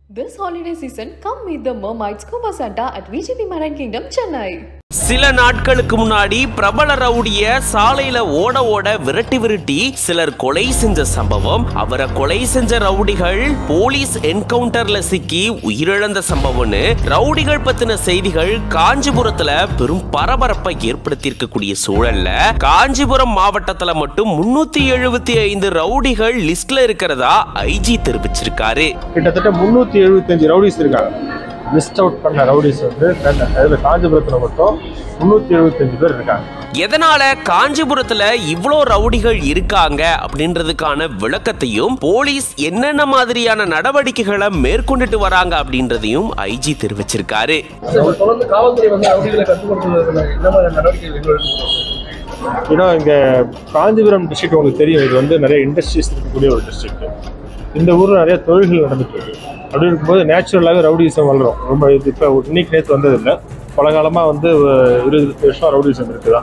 This holiday season, come meet the Mermaids Scuba Santa at VGP Marine Kingdom, Chennai. சில நாட்களுக்கு முன்னாடி பிரபல ரவுடிய சாலையில ஓட ஓட விரட்டி விரட்டி சிலர் கொலை செஞ்ச சம்பவம் அவரை கொலை செஞ்ச ரவுடிகள் போலீஸ் என்கவுண்டர்ல சிக்கி உயிரிழந்த சம்பவம்னு ரவுடிகள் பத்தின செய்திகள் காஞ்சிபுரத்துல பெரும் பரபரப்பை ஏற்படுத்தி இருக்கக்கூடிய சூழல்ல காஞ்சிபுரம் மாவட்டத்துல மட்டும் முன்னூத்தி எழுபத்தி ஐந்து ரவுடிகள் லிஸ்ட்ல இருக்கிறதா ஐஜி தெரிவிச்சிருக்காரு கிட்டத்தட்ட முந்நூற்றி எழுபத்தஞ்சு ரவுடிஸ் இருக்காங்க லிஸ்ட் அவுட் பண்ண ரவுடிஸ் வந்து அதில் காஞ்சிபுரத்தில் மட்டும் முந்நூற்றி எழுபத்தஞ்சு பேர் இருக்காங்க எதனால காஞ்சிபுரத்துல இவ்ளோ ரவுடிகள் இருக்காங்க அப்படின்றதுக்கான விளக்கத்தையும் போலீஸ் என்னென்ன மாதிரியான நடவடிக்கைகளை மேற்கொண்டுட்டு வராங்க அப்படின்றதையும் ஐஜி தெரிவிச்சிருக்காரு சார், தொடர்ந்து காவல்துறை வந்து ரவுடிகளை கட்டுப்படுத்துவதற்கு என்ன மாதிரி நடவடிக்கைகள் எடுக்கணும் ஏன்னா இங்கே காஞ்சிபுரம் டிஸ்ட்ரிக்ட் உங்களுக்கு தெரியும் இது வந்து நிறைய இண்டஸ்ட்ரீஸ் இருக்கக்கூடிய ஒரு டிஸ்ட்ரிக்ட் இந்த ஊரில் நிறைய தொழில்கள் நடந்துட்டு இருக்கு அப்படி இருக்கும்போது நேச்சுரலாகவே ரவுடிசம் வளரும் ரொம்ப இது இப்போ இன்னைக்கு நேற்று வந்ததில்லை பல காலமாக வந்து ஒரு இருபது வருஷம் ரவுடிசம் இருக்குதான்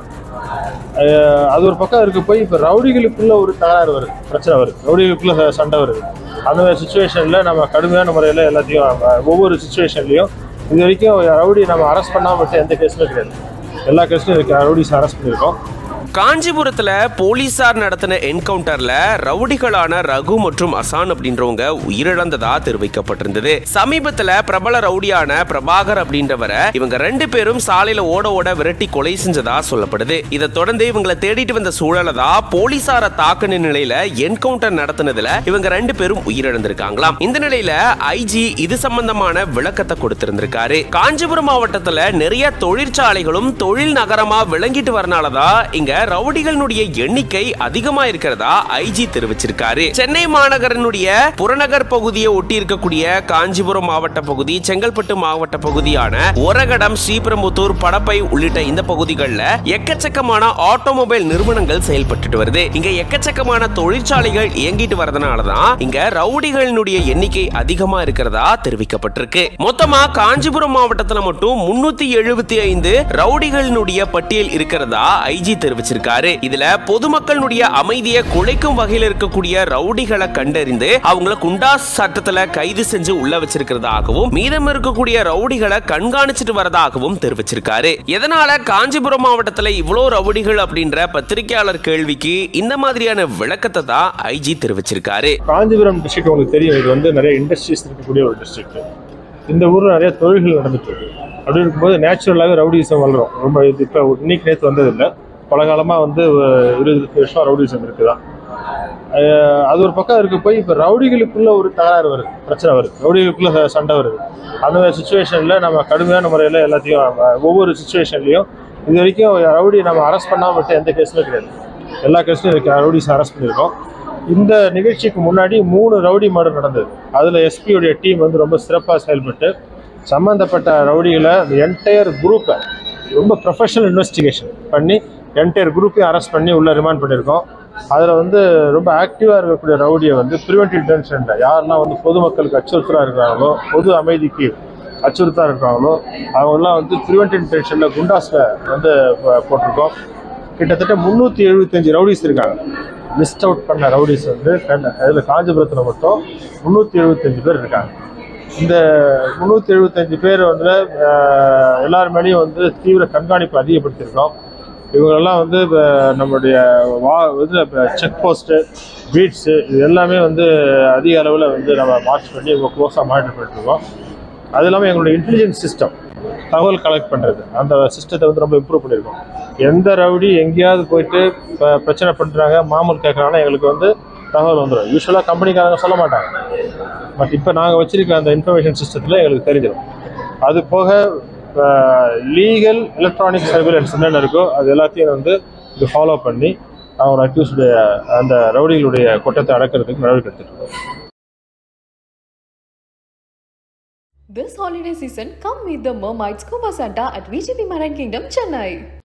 அஹ் அது ஒரு பக்கம் இருக்கு போய் இப்போ ரவுடிகளுக்குள்ள ஒரு தகராறு வருது பிரச்சனை வருது ரவுடிகளுக்குள்ள ச- சண்டை வருது அந்த மாதிரி சுச்சுவேஷனில் நம்ம கடுமையான முறையில் எல்லாத்தையும் நம்ம ஒவ்வொரு சுச்சுவேஷன்லையும் இது வரைக்கும் ரவுடி நம்ம அரெஸ்ட் பண்ணாமல் விட்டு எந்த கேஸுமே கிடையாது எல்லா கேஸ்லையும் இருக்கு ரவுடிஸ் அரெஸ்ட் பண்ணியிருக்கோம் காஞ்சிபுரத்துல போலீசார் நடத்தின என்கவுண்டர்ல ரவுடிகளான ரகு மற்றும் அசான் அப்படின்றவங்க உயிரிழந்ததா தெரிவிக்கப்பட்டிருந்தது சமீபத்துல பிரபல ரவுடியான பிரபாகர் அப்படின்றவரை இவங்க ரெண்டு பேரும் சாலையில ஓட ஓட விரட்டி கொலை செஞ்சதா சொல்லப்படுது இதை தொடர்ந்து இவங்களை தேடிட்டு வந்த சூழல தான் போலீசார தாக்குன நிலையில என்கவுண்டர் நடத்தினதுல இவங்க ரெண்டு பேரும் உயிரிழந்திருக்காங்களாம் இந்த நிலையில ஐஜி இது சம்பந்தமான விளக்கத்தை கொடுத்திருந்திருக்காரு காஞ்சிபுரம் மாவட்டத்துல நிறைய தொழிற்சாலைகளும் தொழில் நகரமா விளங்கிட்டு வரனாலதான் இங்க ரவுடிகளுடைய எண்ணிக்கை அதிகமா இருக்கிறதா ஐஜி தெரிவிச்சிருக்காரு சென்னை மாநகரனுடைய புறநகர் பகுதியை ஒட்டி இருக்கக்கூடிய காஞ்சிபுரம் மாவட்ட பகுதி செங்கல்பட்டு மாவட்ட பகுதியான ஒரகடம் ஸ்ரீபெரும்புத்தூர் படப்பை உள்ளிட்ட இந்த பகுதிகளில் எக்கச்சக்கமான ஆட்டோமொபைல் நிறுவனங்கள் செயல்பட்டுட்டு வருது இங்க எக்கச்சக்கமான தொழிற்சாலைகள் இயங்கிட்டு வரதுனால தான் இங்க ரவுடிகளினுடைய எண்ணிக்கை அதிகமா இருக்கிறதா தெரிவிக்கப்பட்டிருக்கு மொத்தமா காஞ்சிபுரம் மாவட்டத்துல மட்டும் முன்னூத்தி எழுபத்தி ஐந்து ரவுடிகளினுடைய பட்டியல் இருக்கிறதா ஐஜி தெரிவிச்சிருக்காரு இதுல பொதுமக்களுடைய அமைதியை குலைக்கும் வகையில் இருக்கக்கூடிய ரவுடிகளை கண்டறிந்து அவங்கள குண்டாஸ் சட்டத்துல கைது செஞ்சு உள்ள வச்சிருக்கிறதாகவும் மீதம் இருக்கக்கூடிய ரவுடிகளை கண்காணிச்சிட்டு வரதாகவும் தெரிவிச்சிருக்காரு எதனால காஞ்சிபுரம் மாவட்டத்துல இவ்வளோ ரவுடிகள் அப்படின்ற பத்திரிகையாளர் கேள்விக்கு இந்த மாதிரியான விளக்கத்தை தான் ஐஜி தெரிவிச்சிருக்காரு காஞ்சிபுரம் டிஸ்ட்ரிக்ட் உங்களுக்கு தெரியும் இது வந்து நிறைய இண்டஸ்ட்ரீஸ் இருக்கக்கூடிய ஒரு டிஸ்ட்ரிக்ட் இந்த ஊரில் நிறைய தொழில்கள் நடந்துட்டு இருக்கு அப்படி இருக்கும்போது நேச்சுரலாகவே ரவுடிசம் வளரும் ரொம்ப இது இப்போ இன்னைக்கு நேற்று வந்ததில்லை பல காலமாக வந்து ஒரு இருபது வருஷம் ரவுடிசம் இருக்குதான் அஹ் அது ஒரு பக்கம் இருக்கு போய் இப்போ ரவுடிகளுக்குள்ள ஒரு தகராறு வருது பிரச்சனை வருது ரவுடிகளுக்குள்ள ச- சண்டை வருது அந்த மாதிரி சுச்சுவேஷனில் நம்ம கடுமையான முறையில் எல்லாத்தையும் நம்ம ஒவ்வொரு சுச்சுவேஷன்லையும் இது வரைக்கும் ரவுடி நம்ம அரெஸ்ட் பண்ணாமல் விட்டு எந்த கேஸுமே கிடையாது எல்லா கேஸ்லையும் இருக்கு ரவுடிஸ் அரெஸ்ட் பண்ணியிருக்கோம் இந்த நிகழ்ச்சிக்கு முன்னாடி மூணு ரவுடி மர்டர் நடந்தது அதில் எஸ்பியுடைய டீம் வந்து ரொம்ப சிறப்பாக செயல்பட்டு சம்மந்தப்பட்ட ரவுடிகளை அந்த என்டையர் குரூப்பை ரொம்ப ப்ரொஃபஷனல் இன்வெஸ்டிகேஷன் பண்ணி என்டையர் குரூப்பையும் அரெஸ்ட் பண்ணி உள்ள ரிமாண்ட் பண்ணியிருக்கோம் அதில் வந்து ரொம்ப ஆக்டிவாக இருக்கக்கூடிய ரவுடியை வந்து ப்ரிவென்டிவ் டென்ஷனில் யாரெல்லாம் வந்து பொதுமக்களுக்கு அச்சுறுத்தலாக இருக்கிறாங்களோ பொது அமைதிக்கு அச்சுறுத்தலாக இருக்கிறாங்களோ அவங்கெல்லாம் வந்து ப்ரிவென்டிவ் டென்ஷனில் குண்டாஸில் வந்து ப- போட்டிருக்கோம் கிட்டத்தட்ட முந்நூற்றி எழுபத்தஞ்சு ரவுடிஸ் இருக்காங்க லிஸ்ட் அவுட் பண்ண ரவுடிஸ் வந்து அதில் காஞ்சிபுரத்தில் மட்டும் முந்நூற்றி எழுபத்தஞ்சு பேர் இருக்காங்க இந்த முந்நூற்றி எழுபத்தஞ்சு பேர் வந்து அஹ், எல்லார் மேலேயும் வந்து தீவிர கண்காணிப்பு அதிகப்படுத்தியிருக்கோம் இவங்களெல்லாம் வந்து இப்ப நம்மளுடைய வா இதில் செக் போஸ்ட்டு பீட்ஸு இது எல்லாமே வந்து அதிக அளவில் வந்து நம்ம வாட்ச் பண்ணி ரொம்ப க்ளோஸாக மானிட்டர் பண்ணிட்டுருக்கோம் அது இல்லாமல் எங்களுடைய இன்டெலிஜென்ஸ் சிஸ்டம் தகவல் கலெக்ட் பண்ணுறது அந்த சிஸ்டத்தை வந்து ரொம்ப இம்ப்ரூவ் பண்ணியிருக்கோம் எந்த ரவுடி எங்கேயாவது போயிட்டு இப்போ பிரச்சனை பண்ணுறாங்க மாமூல் கேட்குறாங்கன்னா எங்களுக்கு வந்து தகவல் வந்துடும் யூஸ்வலாக கம்பெனிக்காரங்க சொல்ல மாட்டாங்க பட் இப்போ நாங்கள் வச்சிருக்க அந்த இன்ஃபர்மேஷன் சிஸ்டத்தில் எங்களுக்கு தெரிஞ்சிடும் அது போக லீகல் எலக்ட்ரானிக் சர்வேலன்ஸ் என்னென்ன இருக்கோ அது எல்லாத்தையும் வந்து இது ஃபாலோ பண்ணி அவங்க அக்யூஸ்டுடைய அந்த ரவுடிகளுடைய கொட்டத்தை அடக்கிறதுக்கு நடவடிக்கை எடுத்துட்டு இருக்கோம் This holiday season, come meet the Mermaids Scuba Santa at VGP Marine Kingdom, Chennai.